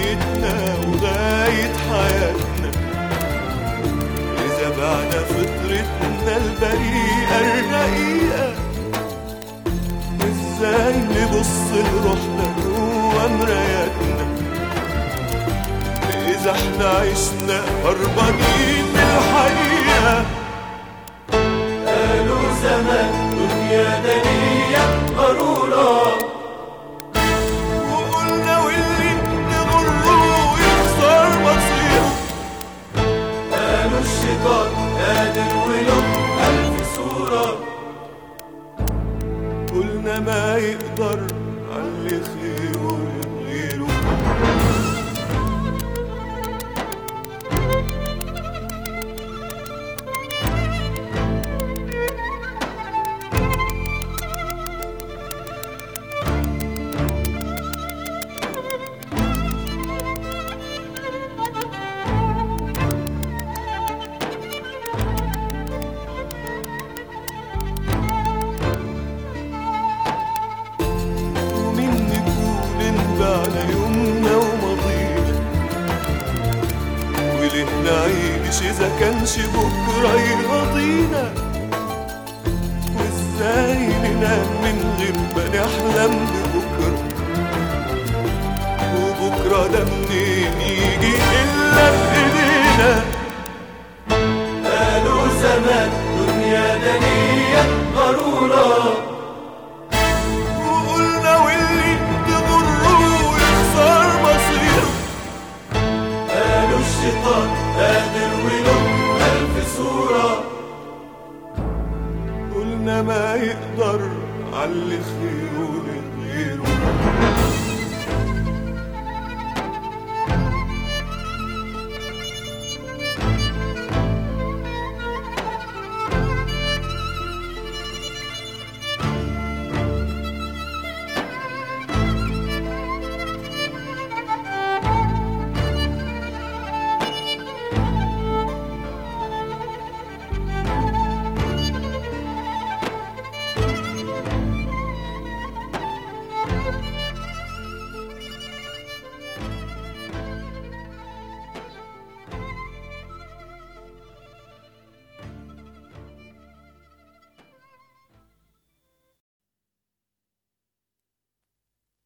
دنيتنا وغاية حياتنا إذا بعنا فطرتنا البريئة الرقيقة إزاي نبص لروحنا جوا مراياتنا إذا احنا عشنا هربانين من الحقيقة قالوا زمان دنيا دنيا غرورة وقلنا واللي نغره يخسر مصيره قالوا الشيطان قادر وله ألف صورة قلنا ما يقدر علي خيره غيره ومين نكون انبعنا يومنا وماضينا وليه نعيش اذا كانش بكره يرضينا وازاي ننام من غير ما نحلم ببكره وبكره ده منين يجي الا بايدينا قالوا زمان دنيا دنيا غرورة وقلنا واللي تغره يخسر مصيره قالوا الشيطان قادر وله ألف صورة قلنا ما يقدر على خير